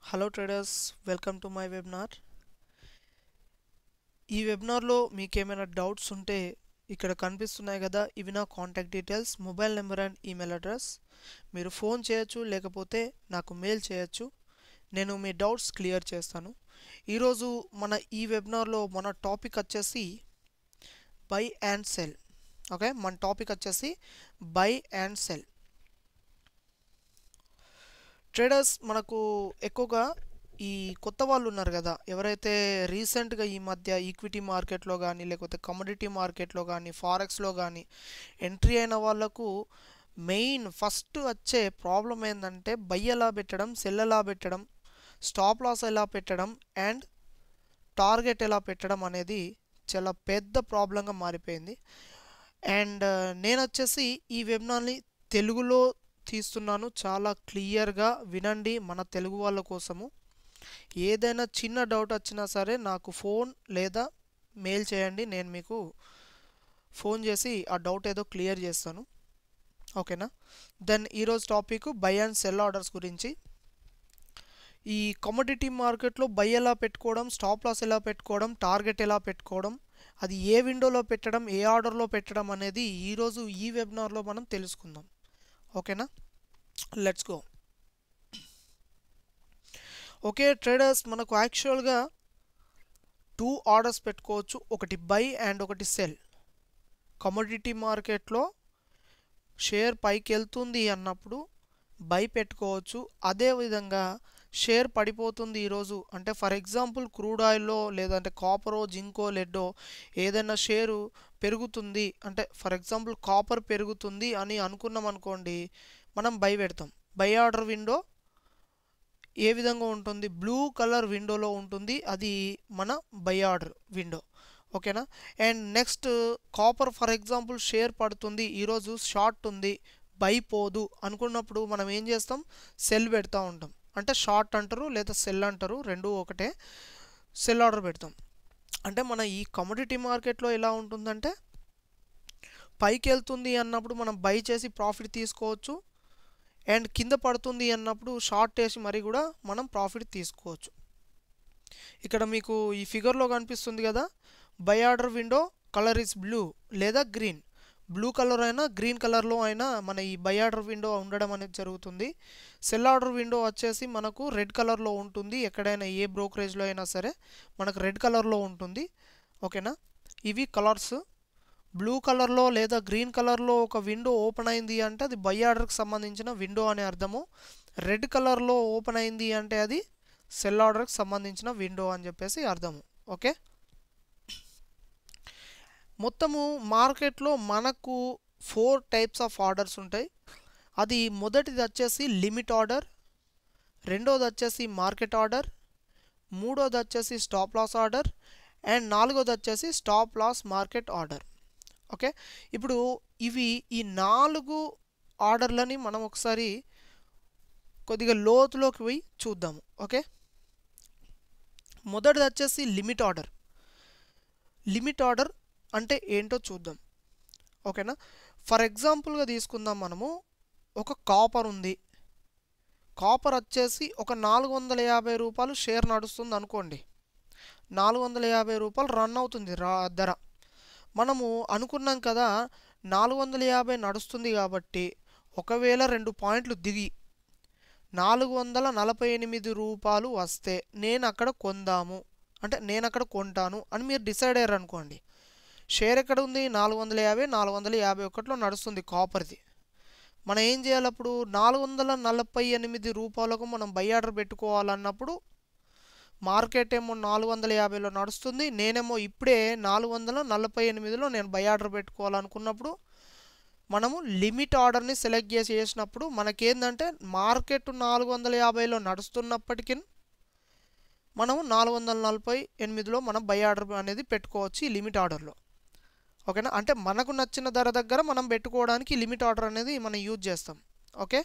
hello traders welcome to my webinar ఈ వెబినార్లో మీకు ఏమైనా డౌట్స్ ఉంటే ఇక్కడ కనిపిస్తున్నాయి కదా ఇవి నా contact details mobile number and email address మీరు ఫోన్ చేయొచ్చు లేకపోతే నాకు మెయిల్ చేయొచ్చు నేను మీ డౌట్స్ క్లియర్ చేస్తాను ఈరోజు మన ఈ వెబినార్లో మన టాపిక్ వచ్చేసి బై అండ్ సెల్ ఓకే మన టాపిక్ వచ్చేసి బై అండ్ సెల్ ట్రేడర్స్ మనకు ఎక్కువగా ఈ కొత్త వాళ్ళు ఉన్నారు కదా ఎవరైతే రీసెంట్గా ఈ మధ్య ఈక్విటీ మార్కెట్లో కానీ లేకపోతే కమోడిటీ మార్కెట్లో కానీ ఫారెక్స్లో కానీ ఎంట్రీ అయిన వాళ్ళకు మెయిన్ ఫస్ట్ వచ్చే ప్రాబ్లం ఏంటంటే బై ఎలా పెట్టడం సెల్ ఎలా పెట్టడం స్టాప్ లాస్ ఎలా పెట్టడం అండ్ టార్గెట్ ఎలా పెట్టడం అనేది చాలా పెద్ద ప్రాబ్లంగా మారిపోయింది అండ్ నేను వచ్చేసి ఈ వెబినార్ని తెలుగులో తీస్తున్నాను చాలా క్లియర్గా వినండి మన తెలుగు వాళ్ళ కోసము ఏదైనా చిన్న డౌట్ వచ్చినా సరే నాకు ఫోన్ లేదా మెయిల్ చేయండి నేను మీకు ఫోన్ చేసి ఆ డౌట్ ఏదో క్లియర్ చేస్తాను ఓకేనా దెన్ ఈరోజు topic buy and sell orders గురించి ఈ కమోడిటీ మార్కెట్లో బై ఎలా పెట్టుకోవడం స్టాప్ లాస్ ఎలా పెట్టుకోవడం టార్గెట్ ఎలా పెట్టుకోవడం అది ఏ విండోలో పెట్టడం ఏ ఆర్డర్లో పెట్టడం అనేది ఈరోజు ఈ వెబినార్లో మనం తెలుసుకుందాం ఓకేనా లెట్స్ గో ఓకే ట్రేడర్స్ మనకు యాక్చువల్గా టూ ఆర్డర్స్ పెట్టుకోవచ్చు ఒకటి బై అండ్ ఒకటి సెల్ కమోడిటీ మార్కెట్లో షేర్ పైకి వెళ్తుంది అన్నప్పుడు బై పెట్టుకోవచ్చు అదేవిధంగా షేర్ పడిపోతుంది ఈరోజు అంటే ఫర్ ఎగ్జాంపుల్ క్రూడ్ ఆయిల్లో లేదంటే కాపరో జింకో లెడ్డో ఏదైనా షేరు పెరుగుతుంది అంటే ఫర్ ఎగ్జాంపుల్ కాపర్ పెరుగుతుంది అని అనుకున్నాం అనుకోండి మనం బై పెడతాం బై ఆర్డర్ విండో ఏ విధంగా ఉంటుంది బ్లూ కలర్ విండోలో ఉంటుంది అది మన బై ఆర్డర్ విండో ఓకేనా and next copper for example share పడుతుంది ఈరోజు షార్ట్ ఉంది బై పోదు అనుకున్నప్పుడు మనం ఏం చేస్తాం సెల్ పెడతా ఉంటాం అంటే షార్ట్ అంటారు లేదా సెల్ అంటారు రెండు ఒకటే సెల్ ఆర్డర్ పెడతాం అంటే మన ఈ కమోడిటీ మార్కెట్లో ఎలా ఉంటుందంటే పైకి వెళ్తుంది అన్నప్పుడు మనం బై చేసి ప్రాఫిట్ తీసుకోవచ్చు అండ్ కింద పడుతుంది అన్నప్పుడు షార్ట్ వేసి మరి కూడా మనం ప్రాఫిట్ తీసుకోవచ్చు ఇక్కడ మీకు ఈ ఫిగర్లో కనిపిస్తుంది కదా buy order window colour is blue లేదా గ్రీన్ బ్లూ కలర్ అయినా గ్రీన్ కలర్లో అయినా మన ఈ బై ఆర్డర్ విండో ఉండడం అనేది జరుగుతుంది సెల్ ఆర్డర్ విండో వచ్చేసి మనకు రెడ్ కలర్లో ఉంటుంది ఎక్కడైనా ఏ బ్రోకరేజ్లో అయినా సరే మనకు రెడ్ కలర్లో ఉంటుంది ఓకేనా ఇవి కలర్స్ బ్లూ కలర్లో లేదా గ్రీన్ కలర్లో ఒక విండో ఓపెన్ అయింది అంటే అది బై ఆర్డర్కి సంబంధించిన విండో అనే అర్థము రెడ్ కలర్లో ఓపెన్ అయింది అంటే అది సెల్ ఆర్డర్కి సంబంధించిన విండో అని చెప్పేసి అర్థము ఓకే మొత్తము మార్కెట్లో మనకు ఫోర్ టైప్స్ ఆఫ్ ఆర్డర్స్ ఉంటాయి అది మొదటిది వచ్చేసి లిమిట్ ఆర్డర్ రెండోది వచ్చేసి మార్కెట్ ఆర్డర్ మూడోది వచ్చేసి స్టాప్ లాస్ ఆర్డర్ అండ్ నాలుగోది వచ్చేసి stop loss market order okay ఇప్పుడు ఇవి ఈ నాలుగు ఆర్డర్లని మనం ఒకసారి కొద్దిగా లోతులోకి పోయి చూద్దాము ఓకే మొదటిది వచ్చేసి లిమిట్ ఆర్డర్ లిమిట్ ఆర్డర్ అంటే ఏంటో చూద్దాం ఓకేనా ఫర్ ఎగ్జాంపుల్గా తీసుకుందాం మనము ఒక కాపర్ ఉంది కాపర్ వచ్చేసి ఒక నాలుగు వందల యాభై రూపాయలు షేర్ నడుస్తుంది అనుకోండి నాలుగు వందల యాభై రూపాయలు రన్ అవుతుంది రా ధర మనము అనుకున్నాం కదా నాలుగు వందల యాభై నడుస్తుంది కాబట్టి ఒకవేళ రెండు పాయింట్లు దిగి నాలుగు వందల నలభై ఎనిమిది రూపాయలు వస్తే నేను అక్కడ కొందాము అంటే నేను అక్కడ కొంటాను అని మీరు డిసైడ్ అయ్యారు అనుకోండి షేర్ ఎక్కడ ఉంది నాలుగు వందల యాభై నాలుగు వందల యాభై ఒకటిలో నడుస్తుంది కాపర్ది మనం ఏం చేయాలి అప్పుడు నాలుగు వందల నలభై ఎనిమిది రూపాయలకు మనం బై ఆర్డర్ పెట్టుకోవాలన్నప్పుడు మార్కెట్ ఏమో నాలుగు వందల యాభైలో నడుస్తుంది నేనేమో ఇప్పుడే నాలుగు వందల నలభై ఎనిమిదిలో నేను బై ఆర్డర్ పెట్టుకోవాలనుకున్నప్పుడు మనము లిమిట్ ఆర్డర్ని సెలెక్ట్ చేసి చేసినప్పుడు మనకేందంటే మార్కెట్ నాలుగు వందల యాభైలో నడుస్తున్నప్పటికీ మనము నాలుగు వందల నలభై ఎనిమిదిలో మనం బై ఆర్డర్ అనేది పెట్టుకోవచ్చు ఈ లిమిట్ ఆర్డర్లో ఓకేనా అంటే మనకు నచ్చిన ధర దగ్గర మనం పెట్టుకోవడానికి లిమిట్ ఆర్డర్ అనేది మనం యూజ్ చేస్తాం ఓకే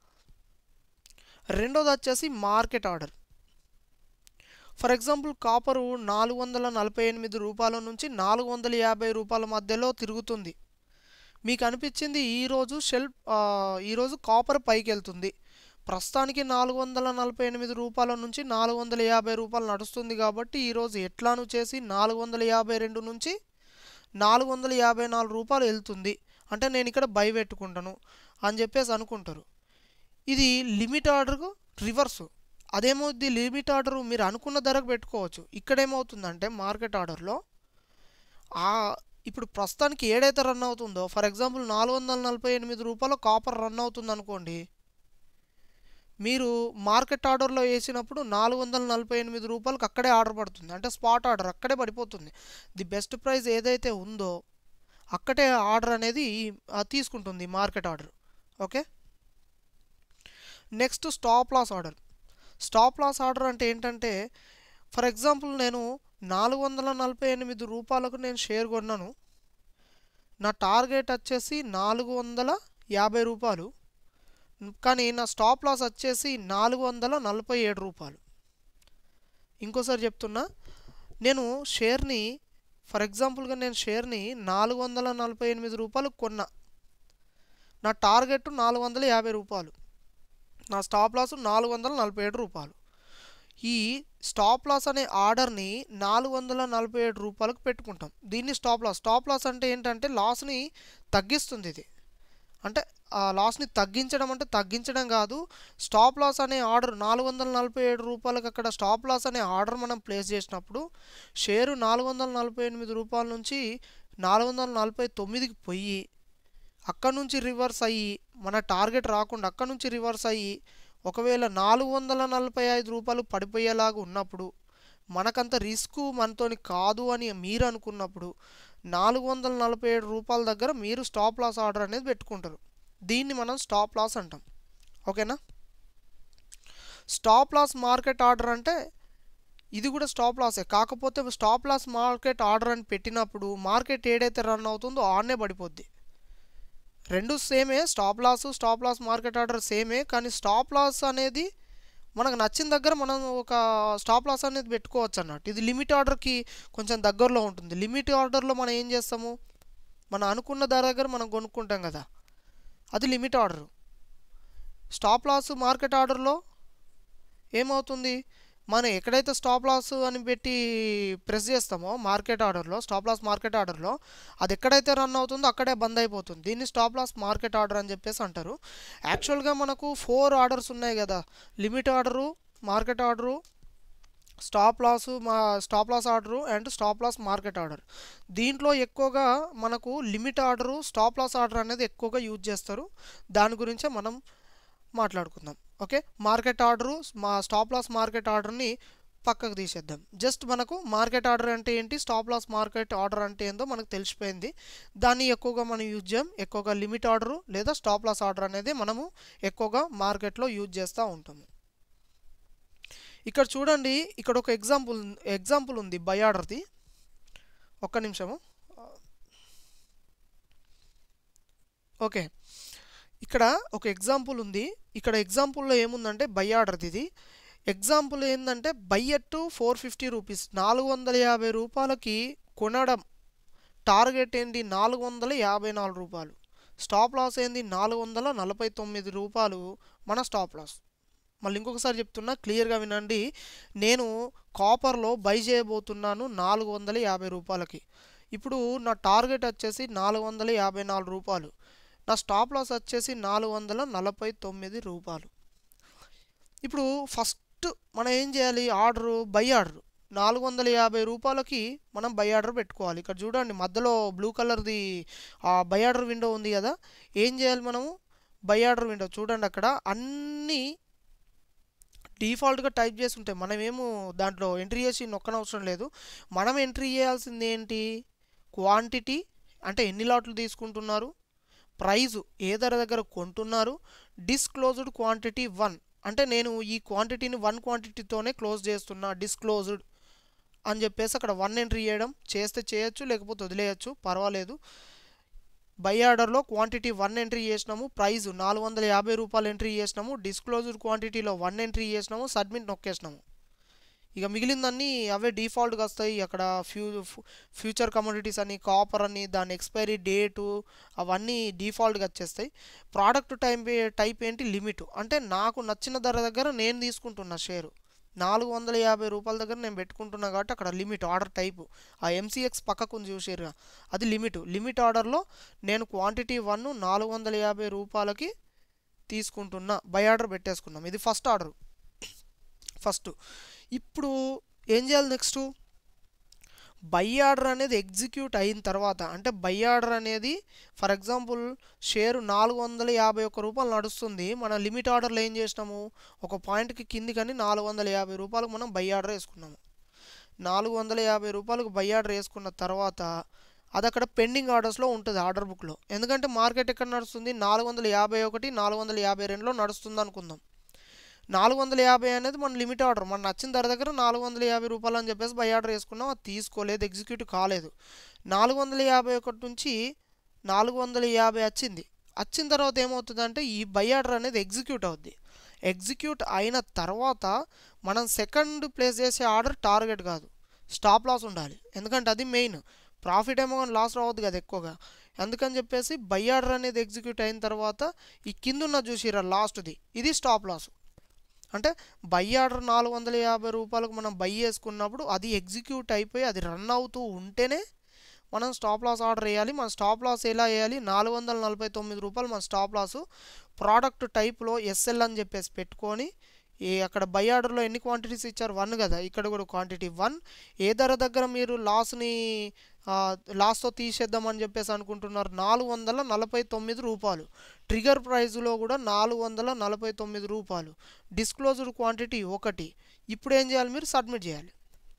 రెండోది వచ్చేసి market order for example copper నాలుగు వందల నలభై ఎనిమిది రూపాయల నుంచి నాలుగు వందల యాభై రూపాయల మధ్యలో తిరుగుతుంది మీకు అనిపించింది ఈరోజు షెల్ ఈరోజు కాపర్ పైకి వెళ్తుంది ప్రస్తుతానికి నాలుగు వందల నలభై ఎనిమిది రూపాయల నుంచి నాలుగు వందల యాభై రూపాయలు నడుస్తుంది కాబట్టి ఈరోజు ఎట్లాను చేసి నాలుగు వందల యాభై రెండు నుంచి నాలుగు వందల యాభై నాలుగు రూపాయలు వెళ్తుంది అంటే నేను ఇక్కడ బై పెట్టుకుంటాను అని చెప్పేసి అనుకుంటారు ఇది లిమిట్ ఆర్డర్కు రివర్సు అదేమవుద్ది లిమిట్ ఆర్డర్ మీరు అనుకున్న ధరకు పెట్టుకోవచ్చు ఇక్కడ ఏమవుతుందంటే మార్కెట్ ఆర్డర్లో ఆ ఇప్పుడు ప్రస్తుతానికి ఏడైతే రన్ అవుతుందో ఫర్ ఎగ్జాంపుల్ నాలుగు వందల నలభై ఎనిమిది రూపాయలు కాపర్ రన్ అవుతుంది అనుకోండి మీరు మార్కెట్ ఆర్డర్లో వేసినప్పుడు నాలుగు వందల నలభై ఎనిమిది రూపాయలకు అక్కడే ఆర్డర్ పడుతుంది అంటే స్పాట్ ఆర్డర్ అక్కడే పడిపోతుంది ది బెస్ట్ ప్రైస్ ఏదైతే ఉందో అక్కడే ఆర్డర్ అనేది ఆ, తీసుకుంటుంది market order okay next stop loss order stop loss order అంటే ఏంటంటే ఫర్ ఎగ్జాంపుల్ నేను నాలుగు వందల నలభై ఎనిమిది రూపాయలకు నేను షేర్ కొన్నాను నా టార్గెట్ వచ్చేసి నాలుగు వందల యాభై రూపాయలు కానీ నా స్టాప్ లాస్ వచ్చేసి నాలుగు వందల నలభై ఏడు రూపాయలు ఇంకోసారి చెప్తున్నా నేను షేర్ని ఫర్ ఎగ్జాంపుల్గా నేను షేర్ని నాలుగు వందల నలభై ఎనిమిది రూపాయలు కొన్నా నా టార్గెట్ నాలుగు వందల యాభై రూపాయలు నా స్టాప్ లాస్ నాలుగు వందల నలభై ఏడు రూపాయలు ఈ స్టాప్ లాస్ అనే ఆర్డర్ని నాలుగు వందల నలభై ఏడు రూపాయలకు పెట్టుకుంటాం దీన్ని స్టాప్ లాస్ స్టాప్ లాస్ అంటే ఏంటంటే లాస్ని తగ్గిస్తుంది ఇది అంటే ఆ లాస్ని తగ్గించడం అంటే తగ్గించడం కాదు స్టాప్ లాస్ అనే ఆర్డర్ నాలుగు వందల నలభై ఏడు రూపాయలకు అక్కడ స్టాప్ లాస్ అనే ఆర్డర్ మనం ప్లేస్ చేసినప్పుడు షేరు నాలుగు వందల నలభై ఎనిమిది రూపాయల నుంచి నాలుగు వందల నలభై తొమ్మిదికి పోయి అక్కడ నుంచి రివర్స్ అయ్యి మన టార్గెట్ రాకుండా అక్కడ నుంచి రివర్స్ అయ్యి ఒకవేళ నాలుగు వందల నలభై ఐదు రూపాయలు పడిపోయేలాగా ఉన్నప్పుడు మనకంత రిస్క్ మనతోని కాదు అని మీరు అనుకున్నప్పుడు నాలుగు వందల నలభై ఏడు రూపాయల దగ్గర మీరు స్టాప్ లాస్ ఆర్డర్ అనేది పెట్టుకుంటారు దీన్ని మనం స్టాప్ లాస్ అంటాం ఓకేనా స్టాప్ లాస్ మార్కెట్ ఆర్డర్ అంటే ఇది కూడా స్టాప్ లాసే కాకపోతే స్టాప్ లాస్ మార్కెట్ ఆర్డర్ అని పెట్టినప్పుడు మార్కెట్ ఏదైతే రన్ అవుతుందో ఆడనే పడిపోద్ది రెండు సేమే stop loss stop loss market order సేమే కానీ స్టాప్ లాస్ అనేది మనకు నచ్చిన దగ్గర మనం ఒక స్టాప్ లాస్ అనేది పెట్టుకోవచ్చు అన్నట్టు ఇది లిమిట్ ఆర్డర్కి కొంచెం దగ్గరలో ఉంటుంది లిమిట్ ఆర్డర్లో మనం ఏం చేస్తాము మనం అనుకున్న ధర దగ్గర మనం కొనుక్కుంటాం కదా అది limit order stop loss market ఆర్డర్లో ఏమవుతుంది మనం ఎక్కడైతే స్టాప్ లాస్ అని పెట్టి ప్రెస్ చేస్తామో మార్కెట్ ఆర్డర్లో స్టాప్ లాస్ మార్కెట్ ఆర్డర్లో అది ఎక్కడైతే రన్ అవుతుందో అక్కడే బంద్ అయిపోతుంది దీన్ని స్టాప్ లాస్ మార్కెట్ ఆర్డర్ అని చెప్పేసి అంటారు యాక్చువల్గా మనకు ఫోర్ ఆర్డర్స్ ఉన్నాయి కదా limit order market order stop loss మా stop loss order and stop loss market order దీంట్లో ఎక్కువగా మనకు limit order stop loss order అనేది ఎక్కువగా యూజ్ చేస్తారు దాని గురించే మనం మాట్లాడుకుందాం ఓకే మార్కెట్ ఆర్డరు మా స్టాప్ లాస్ మార్కెట్ ఆర్డర్ని పక్కకు తీసేద్దాం జస్ట్ మనకు మార్కెట్ ఆర్డర్ అంటే ఏంటి స్టాప్ లాస్ మార్కెట్ ఆర్డర్ అంటే ఏందో మనకు తెలిసిపోయింది దాన్ని ఎక్కువగా మనం యూజ్ చేయం ఎక్కువగా లిమిట్ ఆర్డరు లేదా స్టాప్ లాస్ ఆర్డర్ అనేది మనము ఎక్కువగా మార్కెట్లో యూజ్ చేస్తూ ఉంటాము ఇక్కడ చూడండి ఇక్కడ ఒక ఎగ్జాంపుల్ ఎగ్జాంపుల్ ఉంది బై ఆర్డర్ది ఒక్క నిమిషము ఓకే ఇక్కడ ఒక ఎగ్జాంపుల్ ఉంది ఇక్కడ ఎగ్జాంపుల్లో ఏముందంటే బై ఆర్డర్ది ఇది ఎగ్జాంపుల్ ఏంటంటే buy at four fifty rupees నాలుగు వందల యాభై రూపాయలకి కొనడం టార్గెట్ ఏంటి నాలుగు వందల యాభై నాలుగు రూపాయలు స్టాప్ లాస్ ఏంది నాలుగు వందల నలభై తొమ్మిది రూపాయలు మన స్టాప్ లాస్ మళ్ళీ ఇంకొకసారి చెప్తున్నా క్లియర్గా వినండి నేను కాపర్లో బై చేయబోతున్నాను నాలుగు వందల యాభై రూపాయలకి ఇప్పుడు నా టార్గెట్ వచ్చేసి నాలుగు వందల యాభై నాలుగు రూపాయలు నా స్టాప్ లాస్ వచ్చేసి నాలుగు వందల నలభై తొమ్మిది రూపాయలు ఇప్పుడు ఫస్ట్ మనం ఏం చేయాలి ఆర్డర్ బై ఆర్డర్ నాలుగు వందల యాభై రూపాయలకి మనం బై ఆర్డర్ పెట్టుకోవాలి ఇక్కడ చూడండి మధ్యలో బ్లూ కలర్ది ఆ బై ఆర్డర్ విండో ఉంది కదా ఏం చేయాలి మనము బై ఆర్డర్ విండో చూడండి అక్కడ అన్నీ డిఫాల్ట్గా టైప్ చేసి ఉంటాయి మనమేమో దాంట్లో ఎంట్రీ చేసి నొక్కనవసరం లేదు మనం ఎంట్రీ చేయాల్సింది ఏంటి క్వాంటిటీ అంటే ఎన్ని లాట్లు తీసుకుంటున్నారు ప్రైజు ఏ ధర దగ్గర కొంటున్నారు డిస్క్లోజ్డ్ క్వాంటిటీ వన్ అంటే నేను ఈ క్వాంటిటీని వన్ క్వాంటిటీతోనే క్లోజ్ చేస్తున్నా డిస్క్లోజ్డ్ అని చెప్పేసి అక్కడ వన్ ఎంట్రీ చేయడం చేస్తే చేయొచ్చు లేకపోతే వదిలేయచ్చు పర్వాలేదు బై ఆర్డర్లో క్వాంటిటీ వన్ ఎంట్రీ చేసినాము ప్రైస్ నాలుగు వందల యాభై రూపాయలు ఎంట్రీ చేసినాము డిస్క్లోజ్డ్ క్వాంటిటీలో వన్ ఎంట్రీ చేసినాము సబ్మిట్ నొక్కేసినాము ఇక మిగిలిందన్నీ అవే డిఫాల్ట్గా వస్తాయి అక్కడ ఫ్యూ ఫ్యూచర్ కమోడిటీస్ అని కాపర్ అని దాని ఎక్స్పైరీ డేటు అవన్నీ డిఫాల్ట్గా వచ్చేస్తాయి ప్రోడక్ట్ టైం టైప్ ఏంటి లిమిట్ అంటే నాకు నచ్చిన ధర దగ్గర నేను తీసుకుంటున్నా షేరు నాలుగు వందల యాభై రూపాయల దగ్గర నేను పెట్టుకుంటున్నా కాబట్టి అక్కడ లిమిట్ ఆర్డర్ టైపు ఆ ఎంసీఎక్స్ పక్కకు ఉంది చూసారుగా అది లిమిట్ లిమిట్ ఆర్డర్లో నేను క్వాంటిటీ వన్ నాలుగు వందల యాభై రూపాయలకి తీసుకుంటున్నా బై ఆర్డర్ పెట్టేసుకున్నాం ఇది ఫస్ట్ ఆర్డర్ ఫస్ట్ ఇప్పుడు ఏం చేయాలి నెక్స్ట్ బై ఆర్డర్ అనేది ఎగ్జిక్యూట్ అయిన తర్వాత అంటే బై ఆర్డర్ అనేది ఫర్ ఎగ్జాంపుల్ షేరు నాలుగు వందల యాభై ఒక్క రూపాయలు నడుస్తుంది మన లిమిట్ ఆర్డర్లో ఏం చేసినాము ఒక పాయింట్కి కింది కానీ నాలుగు వందల యాభై రూపాయలకు మనం బై ఆర్డర్ వేసుకున్నాము నాలుగు వందల యాభై రూపాయలకు బై ఆర్డర్ వేసుకున్న తర్వాత అది అక్కడ పెండింగ్ ఆర్డర్స్లో ఉంటుంది ఆర్డర్ బుక్లో ఎందుకంటే మార్కెట్ ఎక్కడ నడుస్తుంది నాలుగు వందల యాభై ఒకటి నాలుగు వందల యాభై రెండులో నడుస్తుంది అనుకుందాం నాలుగు వందల యాభై అనేది మన లిమిట్ ఆర్డర్ మన నచ్చిన ధర దగ్గర నాలుగు వందల యాభై రూపాయలు అని చెప్పేసి బై ఆర్డర్ వేసుకున్నాం అది తీసుకోలేదు ఎగ్జిక్యూట్ కాలేదు నాలుగు వందల యాభై ఒకటి నుంచి నాలుగు వందల యాభై వచ్చింది వచ్చిన తర్వాత ఏమవుతుందంటే ఈ బై ఆర్డర్ అనేది ఎగ్జిక్యూట్ అవుద్ది ఎగ్జిక్యూట్ అయిన తర్వాత మనం సెకండ్ ప్లేస్ చేసే ఆర్డర్ టార్గెట్ కాదు స్టాప్ లాస్ ఉండాలి ఎందుకంటే అది మెయిన్ ప్రాఫిట్ ఏమో కానీ లాస్ రావద్దు కదా ఎక్కువగా అందుకని చెప్పేసి బై ఆర్డర్ అనేది ఎగ్జిక్యూట్ అయిన తర్వాత ఈ కింద ఉన్న చూసిరా లాస్ట్ది ఇది స్టాప్ లాస్ అంటే బై ఆర్డర్ నాలుగు వందల యాభై రూపాయలకు మనం బై చేసుకున్నప్పుడు అది ఎగ్జిక్యూట్ అయిపోయి అది రన్ అవుతూ ఉంటేనే మనం స్టాప్ లాస్ ఆర్డర్ వేయాలి మన స్టాప్ లాస్ ఎలా వేయాలి నాలుగు వందల నలభై తొమ్మిది రూపాయలు మన స్టాప్ లాసు ప్రోడక్ట్ టైప్లో ఎస్ఎల్ అని చెప్పేసి పెట్టుకొని ఏ అక్కడ బై ఆర్డర్లో ఎన్ని క్వాంటిటీస్ ఇచ్చారు వన్ కదా ఇక్కడ కూడా క్వాంటిటీ వన్ ఏ ధర దగ్గర మీరు లాస్ని లాస్తో తీసేద్దామని చెప్పేసి అనుకుంటున్నారు నాలుగు వందల నలభై తొమ్మిది రూపాయలు ట్రిగర్ ప్రైజ్లో కూడా నాలుగు వందల నలభై తొమ్మిది రూపాయలు డిస్క్లోజ్డ్ క్వాంటిటీ ఒకటి ఇప్పుడు ఏం చేయాలి మీరు సబ్మిట్ చేయాలి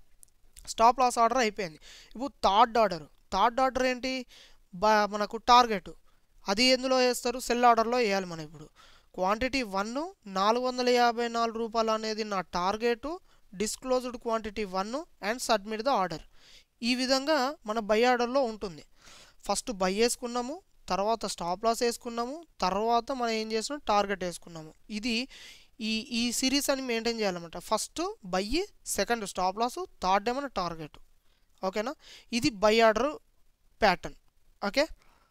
స్టాప్ లాస్ ఆర్డర్ అయిపోయింది ఇప్పుడు థర్డ్ ఆర్డర్ థర్డ్ ఆర్డర్ ఏంటి బా మనకు టార్గెట్ అది ఎందులో వేస్తారు సెల్ ఆర్డర్లో వేయాలి మనం ఇప్పుడు క్వాంటిటీ వన్ నాలుగు వందల యాభై నాలుగు రూపాయలు అనేది నా target disclosed quantity one and submit the order ఈ విధంగా మన బై ఆర్డర్లో ఉంటుంది ఫస్ట్ బై వేసుకున్నాము తర్వాత స్టాప్ లాస్ వేసుకున్నాము తర్వాత మనం ఏం చేసినాం టార్గెట్ వేసుకున్నాము ఇది ఈ ఈ సిరీస్ అని మెయింటైన్ చేయాలన్నమాట first buy second stop loss third ఏమైనా టార్గెట్ ఓకేనా ఇది buy order pattern okay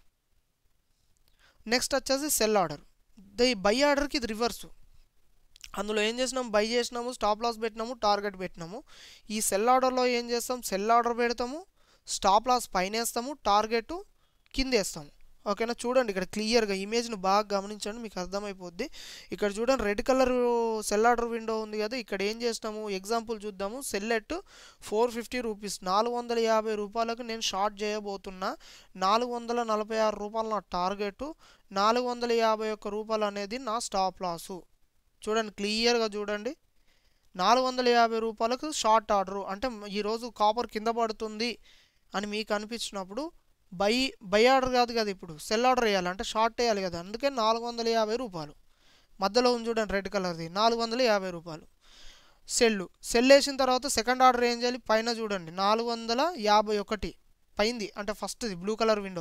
next వచ్చేసి సెల్ ఆర్డర్ ది బై ఆర్డర్కి ఇది రివర్సు అందులో ఏం చేసినాం బై చేసినాము స్టాప్ లాస్ పెట్టినాము టార్గెట్ పెట్టినాము ఈ సెల్ ఆర్డర్లో ఏం చేస్తాం సెల్ ఆర్డర్ పెడతాము స్టాప్ లాస్ పైన వేస్తాము టార్గెట్ కింద వేస్తాము ఓకేనా చూడండి ఇక్కడ క్లియర్గా ఇమేజ్ని బాగా గమనించండి మీకు అర్థమైపోద్ది ఇక్కడ చూడండి red colour sell order window ఉంది కదా ఇక్కడ ఏం చేస్తాము ఎగ్జాంపుల్ చూద్దాము సెల్లెట్ ఫోర్ ఫిఫ్టీ రూపీస్ నాలుగు వందల యాభై రూపాయలకు నేను షార్ట్ చేయబోతున్నా నాలుగు వందల నలభై ఆరు రూపాయలు నా టార్గెట్ నాలుగు వందల యాభై ఒక్క రూపాయలు అనేది నా స్టాప్ లాసు చూడండి క్లియర్గా చూడండి నాలుగు వందల యాభై రూపాయలకు షార్ట్ ఆర్డర్ అంటే ఈరోజు కాపర్ కింద పడుతుంది అని మీకు అనిపించినప్పుడు బై బై ఆర్డర్ కాదు కదా ఇప్పుడు సెల్ ఆర్డర్ వేయాలి అంటే షార్ట్ వేయాలి కదా అందుకే నాలుగు వందల యాభై రూపాయలు మధ్యలో ఉంది చూడండి రెడ్ కలర్ది నాలుగు వందల యాభై రూపాయలు సెల్లు సెల్ వేసిన తర్వాత సెకండ్ ఆర్డర్ ఏం చేయాలి పైన చూడండి నాలుగు వందల యాభై ఒకటి పైంది అంటే ఫస్ట్ది blue colour window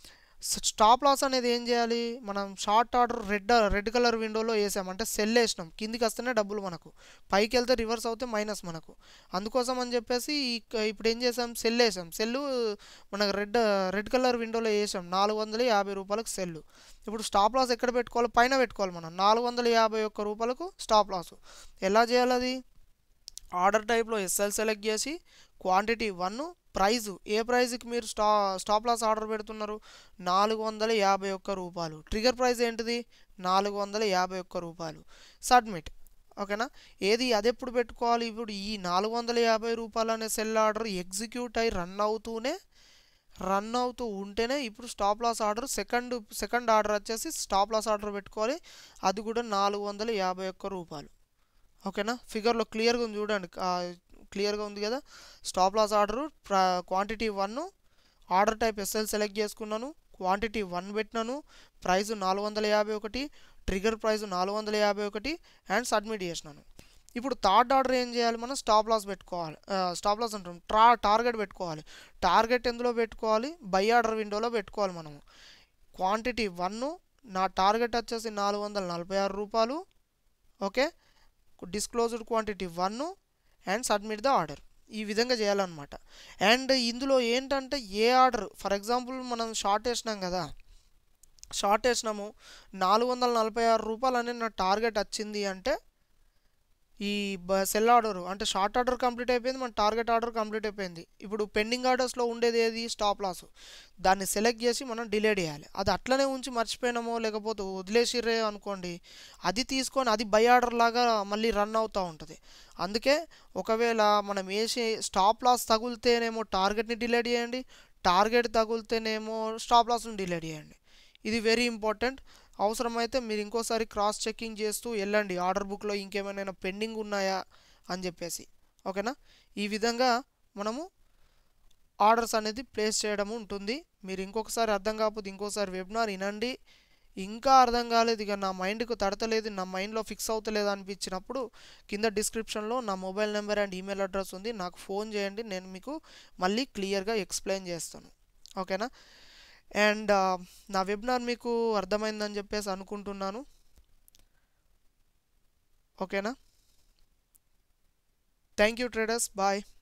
stop loss అనేది ఏం చేయాలి మనం short order red red colour విండోలో వేసాం అంటే సెల్ వేసినాం కిందికి వస్తేనే డబ్బులు మనకు పైకి వెళ్తే రివర్స్ అవుతే మైనస్ మనకు అందుకోసం అని చెప్పేసి ఇక- ఇప్పుడు ఏం చేసాం సెల్ వేసాం సెల్ మనకు రెడ్ రెడ్ కలర్ విండోలో వేసాం నాలుగు వందల యాభై రూపాయలకు సెల్ ఇప్పుడు స్టాప్ లాస్ ఎక్కడ పెట్టుకోవాలి పైన పెట్టుకోవాలి మనం నాలుగు వందల యాభై ఒక్క రూపాయలకు స్టాప్ లాస్ ఎలా చేయాలి అది ఆర్డర్ టైప్లో ఎస్ఎల్ సెలెక్ట్ చేసి క్వాంటిటీ వన్ ప్రైజు ఏ ప్రైజ్కి మీరు స్టా స్టాప్ లాస్ ఆర్డర్ పెడుతున్నారు నాలుగు వందల యాభై ఒక్క రూపాయలు ట్రిగర్ ప్రైస్ ఏంటిది నాలుగు వందల యాభై ఒక్క రూపాయలు సబ్మిట్ ఓకేనా ఏది అది ఎప్పుడు పెట్టుకోవాలి ఇప్పుడు ఈ నాలుగు వందల యాభై రూపాయలు అనే సెల్ ఆర్డర్ ఎగ్జిక్యూట్ అయి రన్ అవుతూనే రన్ అవుతూ ఉంటేనే ఇప్పుడు stop loss order second second order వచ్చేసి స్టాప్ లాస్ ఆర్డర్ పెట్టుకోవాలి అది కూడా నాలుగు వందల యాభై ఒక్క రూపాయలు ఓకేనా ఫిగర్లో క్లియర్గా ఉంది చూడండి క్లియర్గా ఉంది కదా stop loss order quantity one order type SL select చేసుకున్నాను క్వాంటిటీ వన్ పెట్టినాను ప్రైస్ నాలుగు వందల యాభై ఒకటి ట్రిగర్ ప్రైస్ నాలుగు వందల యాభై ఒకటి అండ్ సబ్మిట్ చేసినాను ఇప్పుడు థర్డ్ ఆర్డర్ ఏం చేయాలి మనం స్టాప్ లాస్ పెట్టుకోవాలి స్టాప్ లాస్ అంటాం ట్రా టార్గెట్ పెట్టుకోవాలి టార్గెట్ ఎందులో పెట్టుకోవాలి బై ఆర్డర్ విండోలో పెట్టుకోవాలి మనము క్వాంటిటీ వన్ నా టార్గెట్ వచ్చేసి నాలుగు వందల నలభై ఆరు రూపాయలు okay disclosed quantity one and submit the order ఈ విధంగా చేయాలన్నమాట అండ్ ఇందులో ఏంటంటే ఏ ఆర్డర్ ఫర్ ఎగ్జాంపుల్ మనం షార్ట్ వేసినాం కదా షార్ట్ వేసినాము నాలుగు వందల నలభై ఆరు రూపాయలు అనేది నా టార్గెట్ వచ్చింది అంటే ఈ బ సెల్ ఆర్డర్ అంటే షార్ట్ ఆర్డర్ కంప్లీట్ అయిపోయింది మన టార్గెట్ ఆర్డర్ కంప్లీట్ అయిపోయింది ఇప్పుడు పెండింగ్ ఆర్డర్స్లో ఉండేది ఏది స్టాప్ లాస్ దాన్ని సెలెక్ట్ చేసి మనం డిలేట్ చేయాలి అది అట్లనే ఉంచి మర్చిపోయినామో లేకపోతే వదిలేసిర్రే అనుకోండి అది తీసుకొని అది బై ఆర్డర్ లాగా మళ్ళీ రన్ అవుతూ ఉంటుంది అందుకే ఒకవేళ మనం వేసి స్టాప్ లాస్ తగులితేనేమో టార్గెట్ని డిలేట్ చేయండి టార్గెట్ తగులితేనేమో స్టాప్ లాస్ని డిలేట్ చేయండి ఇది వెరీ ఇంపార్టెంట్ అవసరమైతే మీరు ఇంకోసారి క్రాస్ చెకింగ్ చేస్తూ వెళ్ళండి ఆర్డర్ బుక్లో ఇంకేమైనా పెండింగ్ ఉన్నాయా అని చెప్పేసి ఓకేనా ఈ విధంగా మనము ఆర్డర్స్ అనేది ప్లేస్ చేయడం ఉంటుంది మీరు ఇంకొకసారి అర్థం కాకపోతే ఇంకోసారి వెబినార్ వినండి ఇంకా అర్థం కాలేదు ఇక నా మైండ్కు తడతలేదు నా మైండ్లో ఫిక్స్ అవుతలేదు అనిపించినప్పుడు కింద డిస్క్రిప్షన్లో నా mobile number and email address ఉంది నాకు ఫోన్ చేయండి నేను మీకు మళ్ళీ క్లియర్గా ఎక్స్ప్లెయిన్ చేస్తాను ఓకేనా అండ్ నా వెబినార్ మీకు అర్థమైందని చెప్పేసి అనుకుంటున్నాను ఓకేనా థ్యాంక్ యూ ట్రేడర్స్ బాయ్